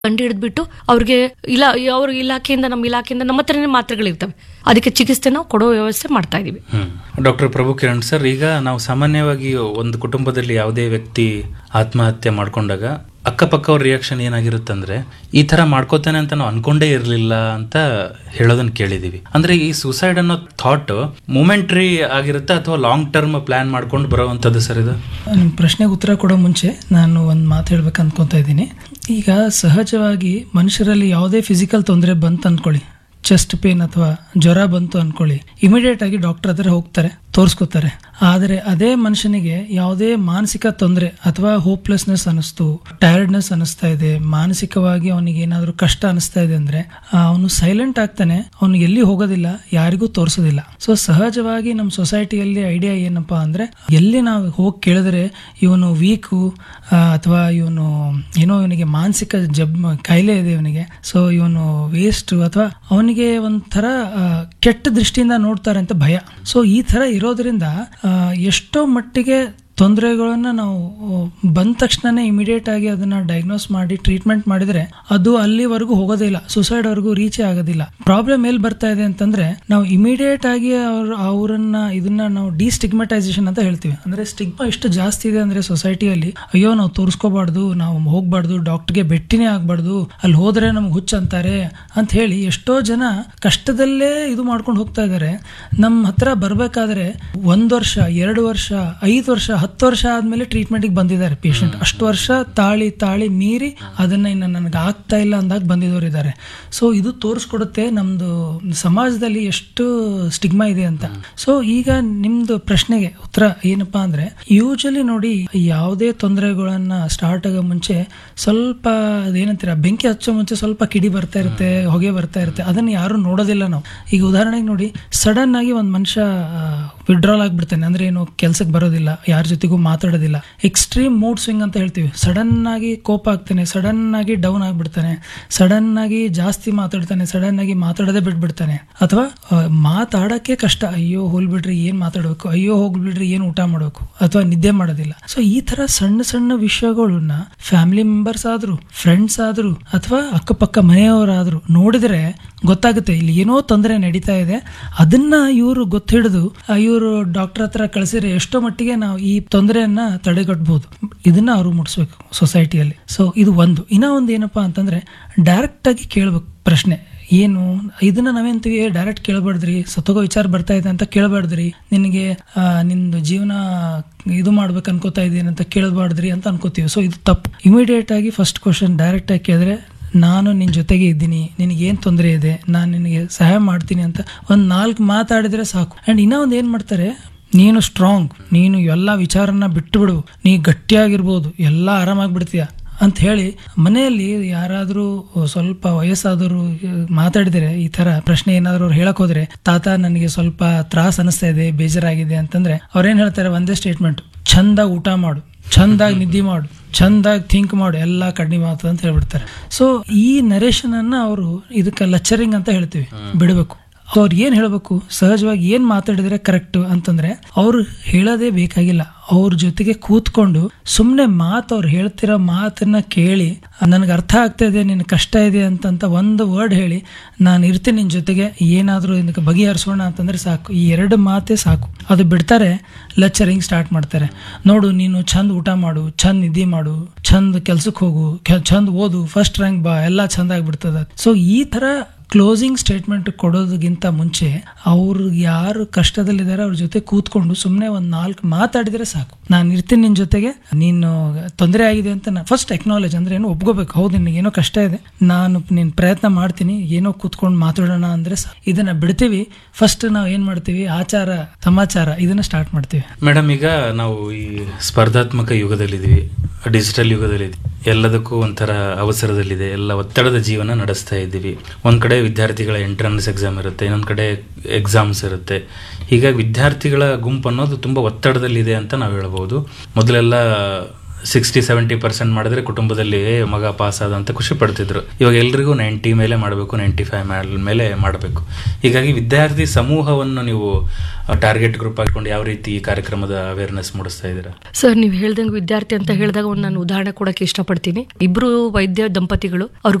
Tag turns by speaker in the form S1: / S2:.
S1: ಕಂಡು ಹಿಡಿದ್ಬಿಟ್ಟು ಅವ್ರಿಗೆ ಇಲ್ಲ ಅವ್ರ ಇಲಾಖೆಯಿಂದ ನಮ್ಮ ಇಲಾಖೆಯಿಂದ ನಮ್ಮ ಹತ್ರನೇ ಮಾತ್ರೆಗಳಿರ್ತವೆ ಅದಕ್ಕೆ ಚಿಕಿತ್ಸೆ ನಾವು ಕೊಡೋ ವ್ಯವಸ್ಥೆ ಮಾಡ್ತಾ ಇದೀವಿ
S2: ಹ್ಮ್ ಡಾಕ್ಟರ್ ಪ್ರಭು ಕಿರಣ್ ಸರ್ ಈಗ ನಾವು ಸಾಮಾನ್ಯವಾಗಿ ಒಂದು ಕುಟುಂಬದಲ್ಲಿ ಯಾವುದೇ ವ್ಯಕ್ತಿ ಆತ್ಮಹತ್ಯೆ ಮಾಡ್ಕೊಂಡಾಗ ಅಕ್ಕಪಕ್ಕ ಅವ್ರ ರಿಯಾಕ್ಷನ್ ಏನಾಗಿರುತ್ತಂದ್ರೆ ಈ ತರ ಮಾಡ್ಕೋತಾನೆ ಅಂತ ನಾವು ಅನ್ಕೊಂಡೇ ಇರಲಿಲ್ಲ ಅಂತ ಹೇಳೋದನ್ನ ಕೇಳಿದೀವಿ ಅಂದ್ರೆ ಈ ಸುಸೈಡ್ ಅನ್ನೋ ಥಾಟ್ ಮೂಮೆಂಟ್ರಿ ಆಗಿರುತ್ತೆ ಅಥವಾ ಲಾಂಗ್ ಟರ್ಮ್ ಪ್ಲಾನ್ ಮಾಡ್ಕೊಂಡು ಬರೋವಂಥದ್ದು ಸರ್ ಇದು
S3: ನಿಮ್ಮ ಪ್ರಶ್ನೆಗೆ ಉತ್ತರ ಕೊಡೋ ಮುಂಚೆ ನಾನು ಒಂದು ಮಾತು ಹೇಳ್ಬೇಕು ಅನ್ಕೊತಾ ಇದ್ದೀನಿ ಈಗ ಸಹಜವಾಗಿ ಮನುಷ್ಯರಲ್ಲಿ ಯಾವುದೇ ಫಿಸಿಕಲ್ ತೊಂದರೆ ಬಂತು ಅನ್ಕೊಳ್ಳಿ ಚೆಸ್ಟ್ ಪೇನ್ ಅಥವಾ ಜ್ವರ ಬಂತು ಅನ್ಕೊಳ್ಳಿ ಇಮಿಡಿಯೇಟ್ ಆಗಿ ಡಾಕ್ಟರ್ ಹತ್ರ ಹೋಗ್ತಾರೆ ತೋರಿಸ್ಕೋತಾರೆ ಆದರೆ ಅದೇ ಮನುಷ್ಯನಿಗೆ ಯಾವುದೇ ಮಾನಸಿಕ ತೊಂದರೆ ಅಥವಾ ಹೋಪ್ಲೆಸ್ನೆಸ್ ಅನಿಸ್ತು ಟಯರ್ಡ್ನೆಸ್ ಅನಿಸ್ತಾ ಇದೆ ಮಾನಸಿಕವಾಗಿ ಅವನಿಗೆ ಏನಾದರೂ ಕಷ್ಟ ಅನಿಸ್ತಾ ಇದೆ ಅಂದ್ರೆ ಅವನು ಸೈಲೆಂಟ್ ಆಗ್ತಾನೆ ಅವನು ಎಲ್ಲಿ ಹೋಗೋದಿಲ್ಲ ಯಾರಿಗೂ ತೋರಿಸೋದಿಲ್ಲ ಸೊ ಸಹಜವಾಗಿ ನಮ್ಮ ಸೊಸೈಟಿಯಲ್ಲಿ ಐಡಿಯಾ ಏನಪ್ಪಾ ಅಂದ್ರೆ ಎಲ್ಲಿ ನಾವು ಹೋಗಿ ಕೇಳಿದ್ರೆ ಇವನು ವೀಕು ಅಥವಾ ಇವನು ಏನೋ ಇವನಿಗೆ ಮಾನಸಿಕ ಜಬ್ ಕಾಯಿಲೆ ಇದೆ ಇವನಿಗೆ ಸೊ ಇವನು ವೇಸ್ಟ್ ಅಥವಾ ಅವನಿಗೆ ಒಂಥರ ಆ, ಕೆಟ್ಟ ದೃಷ್ಟಿಯಿಂದ ನೋಡ್ತಾರೆ ಅಂತ ಭಯ ಸೊ ಈ ತರ ಇರೋದ್ರಿಂದ ಆ, ಎಷ್ಟೋ ಮಟ್ಟಿಗೆ ತೊಂದರೆಗಳನ್ನ ನಾವು ಬಂದ ತಕ್ಷಣನೇ ಇಮಿಡಿಯೇಟ್ ಆಗಿ ಅದನ್ನ ಡಯಾಗ್ನೋಸ್ ಮಾಡಿ ಟ್ರೀಟ್ಮೆಂಟ್ ಮಾಡಿದ್ರೆ ಅದು ಅಲ್ಲಿವರೆಗೂ ಹೋಗೋದೇ ಇಲ್ಲ ಸುಸೈಡ್ ವರೆಗೂ ರೀಚೇ ಆಗೋದಿಲ್ಲ ಪ್ರಾಬ್ಲಮ್ ಎಲ್ಲಿ ಬರ್ತಾ ಇದೆ ಅಂತಂದ್ರೆ ನಾವು ಇಮಿಡಿಯೇಟ್ ಆಗಿ ಅವ್ರ ಅವರನ್ನ ಇದನ್ನ ನಾವು ಡಿಸ್ಟಿಗ್ಮಟೈಸೇಷನ್ ಅಂತ ಹೇಳ್ತೀವಿ ಅಂದ್ರೆ ಸ್ಟಿಗ್ಮಾ ಎಷ್ಟು ಜಾಸ್ತಿ ಇದೆ ಅಂದ್ರೆ ಸೊಸೈಟಿಯಲ್ಲಿ ಅಯ್ಯೋ ನಾವು ತೋರಿಸ್ಕೋಬಾರ್ದು ನಾವು ಹೋಗ್ಬಾರ್ದು ಡಾಕ್ಟರ್ಗೆ ಭೇಟಿನೇ ಆಗ್ಬಾರ್ದು ಅಲ್ಲಿ ಹೋದ್ರೆ ನಮ್ಗೆ ಹುಚ್ಚ ಅಂತಾರೆ ಅಂತ ಹೇಳಿ ಎಷ್ಟೋ ಜನ ಕಷ್ಟದಲ್ಲೇ ಇದು ಮಾಡ್ಕೊಂಡು ಹೋಗ್ತಾ ಇದ್ದಾರೆ ನಮ್ಮ ಹತ್ರ ಬರ್ಬೇಕಾದ್ರೆ ಒಂದ್ ವರ್ಷ ಎರಡು ವರ್ಷ ಐದು ವರ್ಷ ಹತ್ತು ವರ್ಷ ಆದ್ಮೇಲೆ ಟ್ರೀಟ್ಮೆಂಟ್ಗೆ ಬಂದಿದ್ದಾರೆ ಪೇಷಂಟ್ ಅಷ್ಟು ವರ್ಷ ತಾಳಿ ತಾಳಿ ಮೀರಿ ಅದನ್ನ ಇನ್ನು ನನಗೆ ಆಗ್ತಾ ಇಲ್ಲ ಅಂದಾಗ ಬಂದಿದ್ದವರು ಇದ್ದಾರೆ ಸೊ ಇದು ತೋರಿಸ್ಕೊಡುತ್ತೆ ನಮ್ದು ಸಮಾಜದಲ್ಲಿ ಎಷ್ಟು ಸ್ಟಿಗ್ಮಾ ಇದೆ ಅಂತ ಸೊ ಈಗ ನಿಮ್ದು ಪ್ರಶ್ನೆಗೆ ಉತ್ತರ ಏನಪ್ಪಾ ಅಂದ್ರೆ ಯೂಶಲಿ ನೋಡಿ ಯಾವುದೇ ತೊಂದರೆಗಳನ್ನ ಸ್ಟಾರ್ಟ್ ಆಗೋ ಮುಂಚೆ ಸ್ವಲ್ಪ ಅದೇನಂತೀರ ಬೆಂಕಿ ಹಚ್ಚೋ ಮುಂಚೆ ಸ್ವಲ್ಪ ಕಿಡಿ ಬರ್ತಾ ಇರುತ್ತೆ ಹೊಗೆ ಬರ್ತಾ ಇರುತ್ತೆ ಅದನ್ನ ಯಾರು ನೋಡೋದಿಲ್ಲ ನಾವು ಈಗ ಉದಾಹರಣೆಗೆ ನೋಡಿ ಸಡನ್ ಆಗಿ ಒಂದ್ ಮನುಷ್ಯ ವಿಡ್ರಾಲ್ ಆಗ್ಬಿಡ್ತಾನೆ ಅಂದ್ರೆ ಏನು ಕೆಲ್ಸಕ್ಕೆ ಬರೋದಿಲ್ಲ ಯಾರ ಜೊತೆಗೂ ಮಾತಾಡೋದಿಲ್ಲ ಎಕ್ಸ್ಟ್ರೀಮ್ ಮೂಡ್ ಸ್ವಿಂಗ್ ಅಂತ ಹೇಳ್ತೀವಿ ಸಡನ್ ಆಗಿ ಕೋಪ ಆಗ್ತಾನೆ ಸಡನ್ ಆಗಿ ಡೌನ್ ಆಗ್ಬಿಡ್ತಾನೆ ಸಡನ್ ಆಗಿ ಜಾಸ್ತಿ ಮಾತಾಡ್ತಾನೆ ಸಡನ್ ಆಗಿ ಮಾತಾಡೋದೇ ಬಿಟ್ಬಿಡ್ತಾನೆ ಅಥವಾ ಆ, ಮಾತಾಡಕ್ಕೆ ಕಷ್ಟ ಅಯ್ಯೋ ಹೋಲ್ಬಿಡ್ರಿ ಏನ್ ಮಾತಾಡ್ಬೇಕು ಅಯ್ಯೋ ಹೋಗ್ಬಿಡ್ರಿ ಏನ್ ಊಟ ಮಾಡ್ಬೇಕು ಅಥವಾ ನಿದ್ದೆ ಮಾಡೋದಿಲ್ಲ ಸೊ ಈ ತರ ಸಣ್ಣ ಸಣ್ಣ ವಿಷಯಗಳನ್ನ ಫ್ಯಾಮಿಲಿ ಮೆಂಬರ್ಸ್ ಆದ್ರು ಫ್ರೆಂಡ್ಸ್ ಆದ್ರು ಅಥವಾ ಅಕ್ಕಪಕ್ಕ ಮನೆಯವರಾದ್ರು ನೋಡಿದ್ರೆ ಗೊತ್ತಾಗುತ್ತೆ ಇಲ್ಲಿ ಏನೋ ತೊಂದರೆ ನಡೀತಾ ಇದೆ ಅದನ್ನ ಇವರು ಗೊತ್ತಿಡಿದು ಇವರು ಡಾಕ್ಟರ್ ಹತ್ರ ಕಳಿಸಿದ್ರೆ ಎಷ್ಟೋ ಮಟ್ಟಿಗೆ ನಾವು ಈ ತೊಂದರೆಯನ್ನ ತಡೆಗಟ್ಟಬಹುದು ಇದನ್ನ ಅವರು ಮುಟ್ಸ್ಬೇಕು ಸೊಸೈಟಿಯಲ್ಲಿ ಸೊ ಇದು ಒಂದು ಇನ್ನ ಒಂದು ಏನಪ್ಪಾ ಅಂತಂದ್ರೆ ಡೈರೆಕ್ಟ್ ಆಗಿ ಕೇಳ್ಬೇಕು ಪ್ರಶ್ನೆ ಏನು ಇದನ್ನ ನಾವೇಂತೀವಿ ಡೈರೆಕ್ಟ್ ಕೇಳಬಾರ್ದ್ರಿ ಸತ್ತೋಗೋ ವಿಚಾರ ಬರ್ತಾ ಇದೆ ಅಂತ ಕೇಳಬಾರ್ದ್ರಿ ನಿನಗೆ ಆ, ನಿಂದು ಜೀವನ ಇದು ಮಾಡ್ಬೇಕು ಅನ್ಕೋತಾ ಇದೀನಿ ಅಂತ ಕೇಳಬಾರ್ದ್ರಿ ಅಂತ ಅನ್ಕೋತೀವಿ ಸೊ ಇದು ತಪ್ಪು ಇಮಿಡಿಯೇಟ್ ಆಗಿ ಫಸ್ಟ್ ಕ್ವಶನ್ ಡೈರೆಕ್ಟ್ ಆಗಿ ಕೇಳಿದ್ರೆ ನಾನು ನಿನ್ನ ಜೊತೆಗೆ ಇದ್ದೀನಿ ನಿನಗೆ ಏನು ತೊಂದರೆ ಇದೆ ನಾನು ನಿನಗೆ ಸಹಾಯ ಮಾಡ್ತೀನಿ ಅಂತ ಒಂದು ನಾಲ್ಕು ಮಾತಾಡಿದ್ರೆ ಸಾಕು ಅಂಡ್ ಇನ್ನೂ ಒಂದು ಏನು ಮಾಡ್ತಾರೆ ನೀನು ಸ್ಟ್ರಾಂಗ್ ನೀನು ಎಲ್ಲ ವಿಚಾರನ ಬಿಟ್ಟು ಬಿಡು ನೀ ಗಟ್ಟಿಯಾಗಿರ್ಬೋದು ಎಲ್ಲ ಆರಾಮಾಗ್ಬಿಡ್ತೀಯ ಅಂತ ಹೇಳಿ ಮನೆಯಲ್ಲಿ ಯಾರಾದರೂ ಸ್ವಲ್ಪ ವಯಸ್ಸಾದವರು ಮಾತಾಡಿದರೆ ಈ ತರ ಪ್ರಶ್ನೆ ಏನಾದರೂ ಅವ್ರು ಹೇಳಕ್ ಹೋದ್ರೆ ತಾತ ನನಗೆ ಸ್ವಲ್ಪ ತ್ರಾಸ ಅನಿಸ್ತಾ ಇದೆ ಬೇಜಾರಾಗಿದೆ ಅಂತಂದ್ರೆ ಅವ್ರೇನ್ ಹೇಳ್ತಾರೆ ಒಂದೇ ಸ್ಟೇಟ್ಮೆಂಟ್ ಚಂದಾಗಿ ಊಟ ಮಾಡು ಚಂದಾಗಿ ನಿದ್ದೆ ಮಾಡು ಚಂದಾಗಿ ಥಿಂಕ್ ಮಾಡು ಎಲ್ಲ ಕಡಿಮೆ ಆಗ್ತದೆ ಅಂತ ಹೇಳ್ಬಿಡ್ತಾರೆ ಸೊ ಈ ನರೇಶನ್ ಅನ್ನ ಅವರು ಇದಕ್ಕೆ ಲಚ್ಚರಿಂಗ್ ಅಂತ ಹೇಳ್ತೀವಿ ಬಿಡಬೇಕು ಅವ್ರು ಏನ್ ಹೇಳ್ಬೇಕು ಸಹಜವಾಗಿ ಏನ್ ಮಾತಾಡಿದ್ರೆ ಕರೆಕ್ಟ್ ಅಂತಂದ್ರೆ ಅವ್ರು ಹೇಳೋದೇ ಬೇಕಾಗಿಲ್ಲ ಅವ್ರ ಜೊತೆಗೆ ಕೂತ್ಕೊಂಡು ಸುಮ್ನೆ ಮಾತು ಅವ್ರು ಹೇಳ್ತಿರೋ ಮಾತನ್ನ ಕೇಳಿ ನನಗೆ ಅರ್ಥ ಆಗ್ತಾ ಇದೆ ನಿನ್ ಕಷ್ಟ ಇದೆ ಅಂತಂತ ಒಂದು ವರ್ಡ್ ಹೇಳಿ ನಾನು ಇರ್ತೀನಿ ನಿನ್ ಜೊತೆಗೆ ಏನಾದ್ರೂ ಇದಕ್ಕೆ ಬಗೆಹರಿಸೋಣ ಅಂತಂದ್ರೆ ಸಾಕು ಈ ಎರಡು ಮಾತೇ ಸಾಕು ಅದು ಬಿಡ್ತಾರೆ ಲೆಕ್ಚರಿಂಗ್ ಸ್ಟಾರ್ಟ್ ಮಾಡ್ತಾರೆ ನೋಡು ನೀನು ಚಂದ ಊಟ ಮಾಡು ಚಂದ ನಿದ್ದೆ ಮಾಡು ಚಂದ ಕೆಲ್ಸಕ್ಕೆ ಹೋಗು ಕೆ- ಚಂದ ಓದು ಫಸ್ಟ್ ರ್ಯಾಂಕ್ ಬಾ ಎಲ್ಲ ಚಂದ ಆಗ್ಬಿಡ್ತದ ಸೊ ಈ ತರ ಕ್ಲೋಸಿಂಗ್ ಸ್ಟೇಟ್ಮೆಂಟ್ ಕೊಡೋದಕ್ಕಿಂತ ಮುಂಚೆ ಅವ್ರು ಯಾರು ಕಷ್ಟದಲ್ಲಿದ್ದಾರೆ ಅವ್ರ ಜೊತೆ ಕೂತ್ಕೊಂಡು ಸುಮ್ಮನೆ ಒಂದ್ ನಾಲ್ಕು ಮಾತಾಡಿದ್ರೆ ಸಾಕು ನಾನು ಇರ್ತೀನಿ ನಿನ್ ಜೊತೆಗೆ ನೀನು ತೊಂದರೆ ಆಗಿದೆ ಅಂತ ಫಸ್ಟ್ ಎಕ್ನಾಲೇಜ್ ಅಂದ್ರೆ ಏನು ಒಪ್ಕೋಬೇಕು ಹೌದು ನಿನಗೆ ಏನೋ ಕಷ್ಟ ಇದೆ ನಾನು ನಿನ್ ಪ್ರಯತ್ನ ಮಾಡ್ತೀನಿ ಏನೋ ಕೂತ್ಕೊಂಡು ಮಾತಾಡೋಣ ಅಂದ್ರೆ ಸಾಕು. ಇದನ್ನ ಬಿಡ್ತೀವಿ ಫಸ್ಟ್ ನಾವು ಏನ್ ಮಾಡ್ತೀವಿ ಆಚಾರ ಸಮಾಚಾರ ಇದನ್ನ ಸ್ಟಾರ್ಟ್ ಮಾಡ್ತೀವಿ
S2: ಮೇಡಮ್ ಈಗ ನಾವು ಈ ಸ್ಪರ್ಧಾತ್ಮಕ ಯುಗದಲ್ಲಿದ್ದೀವಿ ಡಿಜಿಟಲ್ ಯುಗದಲ್ಲಿದ್ದೀವಿ ಎಲ್ಲದಕ್ಕೂ ಒಂಥರ ಅವಸರದಲ್ಲಿದೆ ಎಲ್ಲ ಒತ್ತಡದ ಜೀವನ ನಡೆಸ್ತಾ ಇದ್ದೀವಿ ಒಂದ್ ಕಡೆ ವಿದ್ಯಾರ್ಥಿಗಳ ಎಂಟ್ರನ್ಸ್ ಎಕ್ಸಾಮ್ ಇರುತ್ತೆ ಇನ್ನೊಂದ್ ಕಡೆ ಎಕ್ಸಾಮ್ಸ್ ಇರುತ್ತೆ ಹೀಗಾಗಿ ವಿದ್ಯಾರ್ಥಿಗಳ ಗುಂಪು ಅನ್ನೋದು ತುಂಬಾ ಒತ್ತಡದಲ್ಲಿದೆ ಅಂತ ನಾವು ಹೇಳ್ಬೋದು ಮೊದಲೆಲ್ಲ ಸಿಕ್ಸ್ಟಿ ಸೆವೆಂಟಿ ಪರ್ಸೆಂಟ್ ಮಾಡಿದ್ರೆ ಕುಟುಂಬದಲ್ಲಿ "ಏ, ಮಗ ಪಾಸ್ ಆದ ಅಂತ ಖುಷಿ ಪಡ್ತಿದ್ರು ಇವಾಗ ಎಲ್ರಿಗೂ ನೈಂಟಿ ಮೇಲೆ ಮಾಡಬೇಕು ನೈಂಟಿ ಫೈವ್ ಮೇಲೆ ಮಾಡಬೇಕು ಹೀಗಾಗಿ ವಿದ್ಯಾರ್ಥಿ ಸಮೂಹವನ್ನು ನೀವು ಟಾರ್ಗೆಟ್ ಗ್ರೂಪ್ ಹಾಕೊಂಡು ಯಾವ ರೀತಿ ಈ ಕಾರ್ಯಕ್ರಮದ ಅವೇರ್ನೆಸ್ ಮೂಡಿಸ್ತಾ ಇದ್ದೀರಾ
S1: ಸರ್ ನೀವು ಹೇಳ್ದಂಗೆ ವಿದ್ಯಾರ್ಥಿ ಅಂತ ಹೇಳಿದಾಗ ಒಂದು ನಾನು ಉದಾಹರಣೆ ಕೊಡಕ್ಕೆ ಇಷ್ಟಪಡ್ತೀನಿ ಇಬ್ರು ವೈದ್ಯ ದಂಪತಿಗಳು ಅವ್ರ